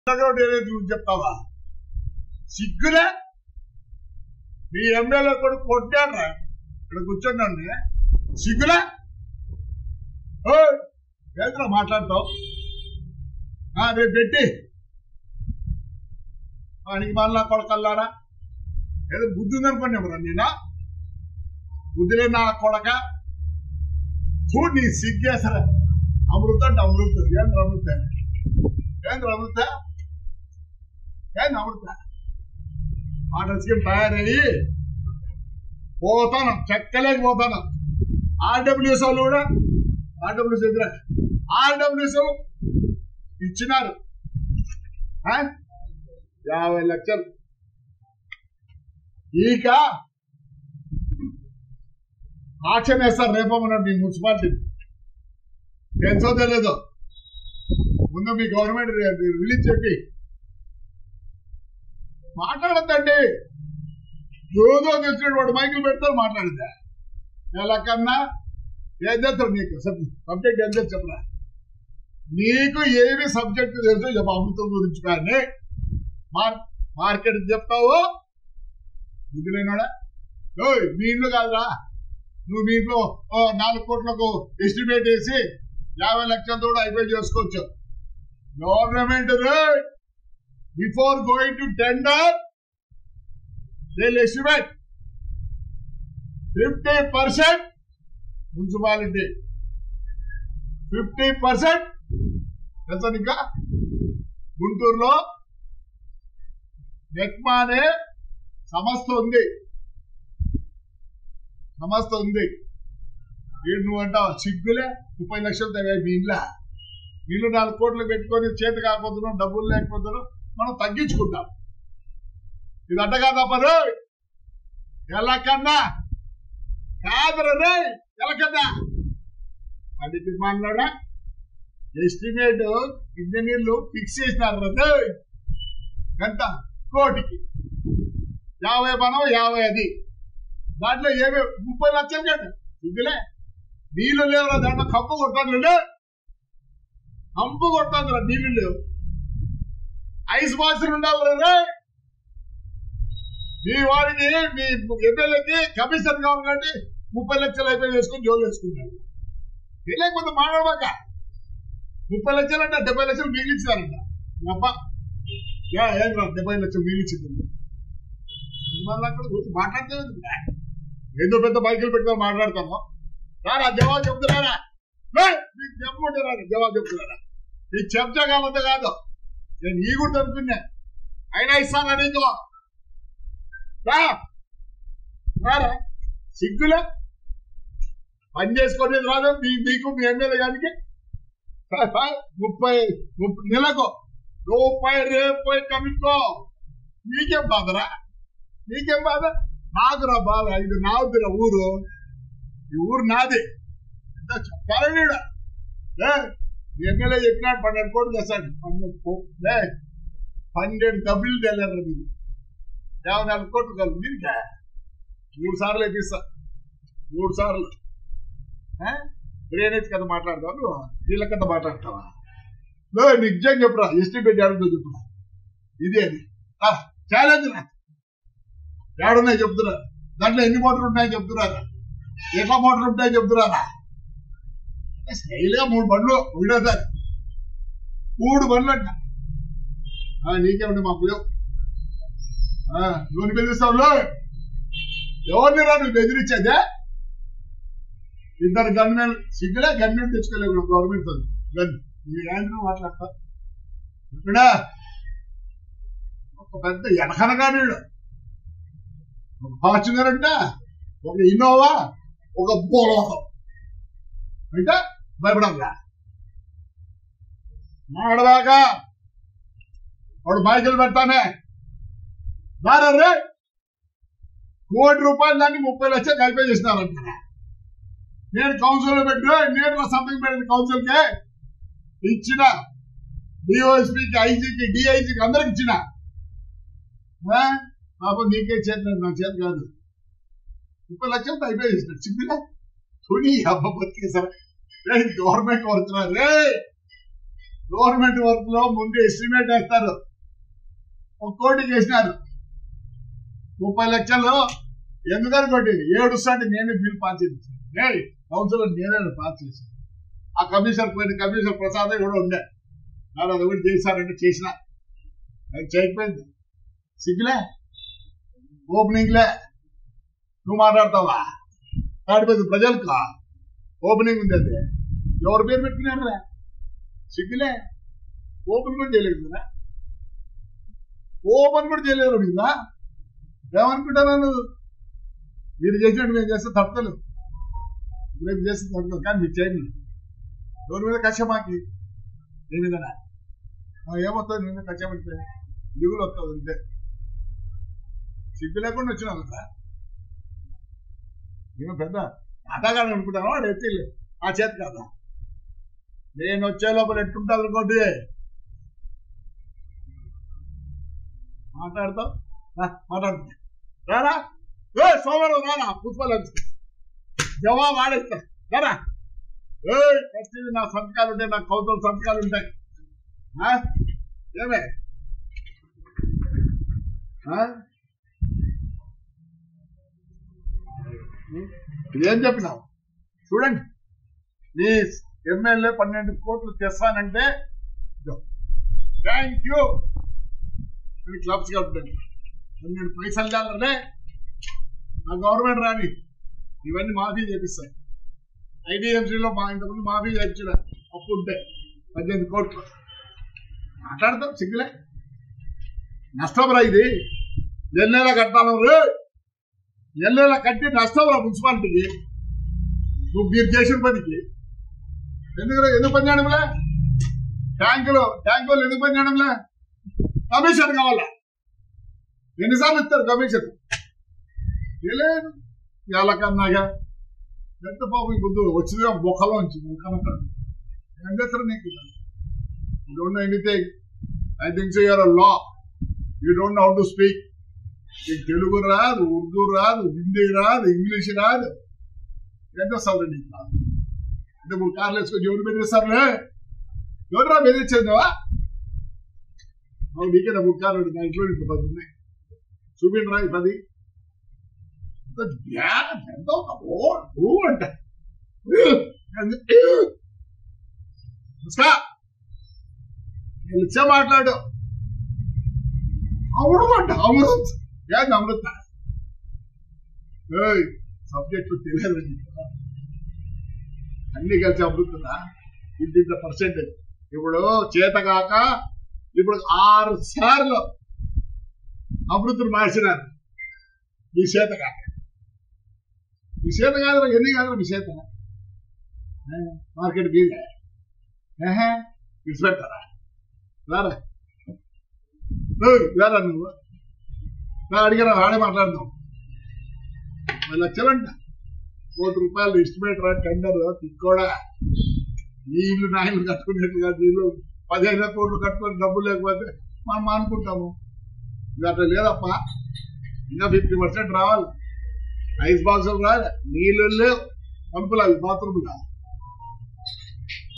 నువ్వు చెప్తావా సిగ్గులే మీ ఎమ్మెల్యే కూడా కొట్టాడ్రా ఇక్కడ కూర్చున్నాను సిగ్గులే ఓ ఏంద్రా మాట్లాడతావు ఆ, రేపు పెట్టి వానికి మళ్ళా కొడకల్లారా ఏదో బుద్ధి ఉందనుకున్నావురా నేనా బుద్ధిలే నా కొడక చూడు నీ సిగ్గేసరా అమృత అంటే అమృత ఏంద్ర అమృత ఏంద్ర అమృత ఏంది అమృత మాటలకి తయారయ్యి పోతాను చెక్కలేక పోతాను ఆర్డబ్ల్యూఎస్ వాళ్ళు కూడా ఆర్డబ్ల్యూఎస్ ఎదురా ఆర్డబ్ల్యూఎస్ ఇచ్చినారు ఆ? యాభై లక్షలు ఈక ఆక్షన్ వేస్తారు రేపమన్నాడు మీ మున్సిపాలిటీ తెలుసో తెలియదు ముందు మీ గవర్నమెంట్ రిలీజ్ చెప్పి మాట్లాడద్దండి ఏదో తెలిసిన వాడు మైకులు పెడతారు మాట్లాడద్దా ఎలాకన్నా ఏం చేస్తారు నీకు సబ్జెక్ట్ ఏం చేస్తారు చెప్పరా నీకు ఏమి సబ్జెక్ట్ తెలుసో చెప్పు అమృతం గురించి కానీ మార్ మార్కెట్ చెప్తావు బుద్ధిలేనాడా ఓయ్ మీ ఇల్లు కాదురా నువ్వు మీ ఇంట్లో ఓ నాలుగు కోట్లకు ఎస్టిమేట్ వేసి యాభై లక్షలతో కూడా అయిపోయి చేసుకోవచ్చు government before going to tender they estimate fifty percent municipality fifty percent తెలుసా ఇంకా గుంటూరులో నెక్మా అనే సంస్థ ఉంది సంస్థ ఉంది వీడు నువ్వు అంటావు సిగ్గులే ముప్పై లక్షలు తగ్గాయి మీ ఇళ్ళ ఇల్లు నాలుగు కోట్లు పెట్టుకొని చేతి కాకపోతున్నాం డబ్బులు లేకపోతున్నాం మనం తగ్గించుకుంటాం ఇది అడ్డ కాదా పరు ఎలా కన్నా కాదురా రే ఎలా కన్నా అది మాట్లాడా ఎస్టిమేట్ ఇంజనీర్లు ఫిక్స్ చేసినారు కదా గంట కోటికి యాభై మనం యాభై అది దాంట్లో ఏమి ముప్పై లక్షలు కదా ఇదిలే నీళ్లు లేవురా దాంట్లో కంపు కొట్టాను కంపు కొట్టాను నీళ్లు లేవు ఐస్ బాక్సులు ఉండాలి రే మీ వారికి మీ ఎమ్మెల్యేకి కమిషన్ కావాలి కాబట్టి ముప్పై లక్షలు అయిపోయి చేసుకుని జోలు వేసుకుంటారు తెలియకపోతే మాట్లాడబాక ముప్పై లక్షలు అంటే డెబ్బై లక్షలు మిగిలించారంట అబ్బా యా ఏం రా డెబ్బై లక్షలు మిగిలించింది మళ్ళీ అక్కడ కూర్చొని మాట్లాడితే ఉంది. ఏదో పెద్ద బైకులు పెట్టుకొని మాట్లాడతాము రారా జవాబు చెప్తున్నారా ఏయ్, నీకు చెప్పమంటే రాదు జవాబు చెప్తున్నారా నీకు చెప్తాగాలంత కాదు నేను ఈ కూడా అనుకున్నా అయినా ఇస్తానా నీకు రా రారా సిగ్గులే పని చేసుకునేది రాదు మీ మీకు మీ ఎమ్మెల్యే గారికి ముప్పై ముప్పై నెలకు రూపాయి రేపు కమిక్కో నీకేం బాధరా నీకేం బాధ నాకురా బాధ ఇది నాదురా ఊరు ఈ ఊరు నాది ఎంత చెప్పాలని ఈడ. ఏ, మీ ఎమ్మెల్యే చెప్పినాడు పన్నెండు కోట్లు తెస్తాడు పన్నెండు కోట్లు ఏ, పన్నెండు డబ్బులు తెల్లారు మీకు యాభై నాలుగు కోట్లు కలుపు దీనికా మూడు సార్లు వేపిస్తా మూడు సార్లు ఏ? డ్రైనేజ్ కథ మాట్లాడతావు నువ్వు వీళ్ళ కథ మాట్లాడతావా లో నిజం చెప్పురా ఎస్టిమేట్ ఏడుందో చెప్పురా ఇదే అది ఛాలెంజ్ రా ఏడున్నాయి చెప్తున్నా దాంట్లో ఎన్ని మోటార్లు ఉన్నాయో చెప్తున్నారా ఎట్లా మోటార్లు ఉంటాయో చెప్తున్నారా స్టైల్ గా మూడు బండ్లు ఉండేదాన్ని మూడు బండ్లు అంట ఆ, నీకేమండి మాకు లేవు నువ్వు బెదిరిస్తావు లో ఎవరిని రా నువ్వు బెదిరించేదే ఇద్దరు గన్మెన్ సిగ్గులే గన్మెన్ తెచ్చుకోలేవు గవర్నమెంట్ గన్ మీ ఆయన మాట్లాడతా ఇక్కడ ఒక పెద్ద ఎనకనగా నీళ్ళు ఒక ఫార్చునర్ అంట ఒక ఇన్నోవా ఒక బోలోహం అంటే భయపడాలా మాడదాకా వాడు బైకులు పెడతానే దారే కోటి రూపాయలు దాన్ని ముప్పై లక్షలు కలిపే చేసినారంట నేను కౌన్సిల్ లో పెట్టిన నేను నా సంతకం పెట్టిన కౌన్సిల్ కి ఇచ్చిన డిఓఎస్పీకి ఐజీకి డిఐజీకి అందరికి ఇచ్చిన ఆ? పాపం నీకే చేతి నా చేతి కాదు ముప్పై లక్షలతో అయిపోయి చేసినాడు సింపుల్గా తుని అబ్బ బతికేసారా గవర్నమెంట్ వర్క్ రే గవర్నమెంట్ వర్క్ లో ముందు ఎస్టిమేట్ వేస్తారు ఒక కోటికి వేసినారు ముప్పై లక్షలు ఎందుకని కొట్టి ఏడు సార్లు నేనే బిల్ పాస్ చేసి కౌన్సిల్ నేనే పాస్ చేశాను ఆ కమిషనర్ పోయిన కమిషనర్ ప్రసాద్ కూడా ఉండే నాడు అది కూడా చేశారంటే చేసిన అది చేయకపోయింది సిగ్గులే ఓపెనింగ్ లే నువ్వు మాట్లాడతావా ఆడిపోయింది ప్రజలకు ఓపెనింగ్ ఉంది అది ఎవరు పేరు పెట్టుకున్నారా సిగ్గులే ఓపెన్ కూడా చేయలేదు కదా ఓపెన్ కూడా చేయలేదు కదా ఏమనుకుంటారా నువ్వు మీరు చేసినట్టు మేము చేస్తే తప్పలేదు రేపు చేస్తే తప్పలేదు కానీ మీరు చేయండి ఎవరి మీద కష్ట మాకి నీ మీదనా ఆ, ఏమవుతుంది నేను కష్టపడితే దిగులు వస్తుంది అంతే సిగ్గు లేకుండా వచ్చినా కదా నేను పెద్ద ఆటగాడు అనుకుంటాను వాడు ఎత్తి ఆ చేతి కదా నేను వచ్చే లోపల ఎట్టుంటుంది అనుకోండి మాట్లాడతావు రా, మాట్లాడుతా రారా ఏ సోమవారం రారా పుష్పాలు జవాబు ఆడేస్తా రారా ఏ ఫస్ట్ ఇది నా సంతకాలు ఉంటాయి నా కౌతల సంతకాలు ఉంటాయి ఆ? ఏమే ఆ? ఏం చెప్పినావు చూడండి నీ ఎమ్మెల్యే పన్నెండు కోట్లు తెస్తానంటే థ్యాంక్ యూ క్లబ్స్ కాబట్టి పన్నెండు పైసలు చాలనే ఆ గవర్నమెంట్ రాని ఇవన్నీ మాఫీ చేపిస్తాయి ఐడిఎంసీలో మా ఇంతకుముందు మాఫీ చేయించిన అప్పు ఉంటే పద్దెనిమిది కోట్లు మాట్లాడతాం సిగ్గులే నష్టంరా ఇది నెల కట్టాలి రే నెల కట్టి నష్టంరా మున్సిపాలిటీకి నువ్వు మీరు చేసిన పనికి ఎందుకు ఎందుకు పని చేయడంలే ట్యాంకులు ట్యాంకులు ఎందుకు పని చేయడంలే కమిషన్ కావాలా ఎన్నిసార్లు ఇస్తారు కమిషన్ తెలియదు ఎలాకన్నాగా ఎంత పాపం ఈ ముందు వచ్చిందిగా బొక్కలో ఉంచి కనపడదు ఏం చేస్తారు నీకు you don't know anything I think so you're లా you don't know how to speak నీకు తెలుగు రాదు ఉర్దూ రాదు హిందీ రాదు ఇంగ్లీష్ రాదు ఎంత వస్తుంది నీకు రాదు అంటే మూడు కార్లు వేసుకొని ఎవరు బెదిరిస్తారులే ఎవరురా బెదిరించేదావా అవును నీకే మూడు కార్లు ఉన్నాయి. నా ఇంట్లో ఇప్పుడు పది ఉన్నాయి చూపించరా ఈ పది ఎంత జ్ఞానం, ఎంత ఒక ఓ, ఊ అంట ముస్కా, నేను ఇచ్చే మాట్లాడు అవును అంట అమృత్ ఏంది అమృత ఏయ్ సబ్జెక్టు తెలియదు నీకు. అన్ని కలిసి అమృతుందా ఇంత పర్సెంటేజ్ ఇప్పుడు చేతగాక ఇప్పుడు ఆరు సార్లు అమృతులు మార్చినారు మీ చేత కాక మీ చేత కాదు ఎన్ని కాదు మీ చేత ఏ, మార్కెట్ బీదే ఏహే విడిచిపెట్టారా రారా ఏయ్, రారా నువ్వు రా అడిగిరా ఆడే మాట్లాడదాం పది లక్షలంట కోటి రూపాయలు ఎస్టిమేట్ రా టెండర్ తిక్కోడా ఈ ఇల్లు నా ఇల్లు కట్టుకునేట్టు కాదు ఇల్లు పదిహేను కోట్లు కట్టుకొని డబ్బులు లేకపోతే మనం అనుకుంటాము ఇది అట్లా లేదప్పా ఇంకా ఫిఫ్టీ పర్సెంట్ రావాలి ఐస్ బాక్సులు రాలే నీళ్ళు లేవు పంపులు అవి బాత్రూమ్లు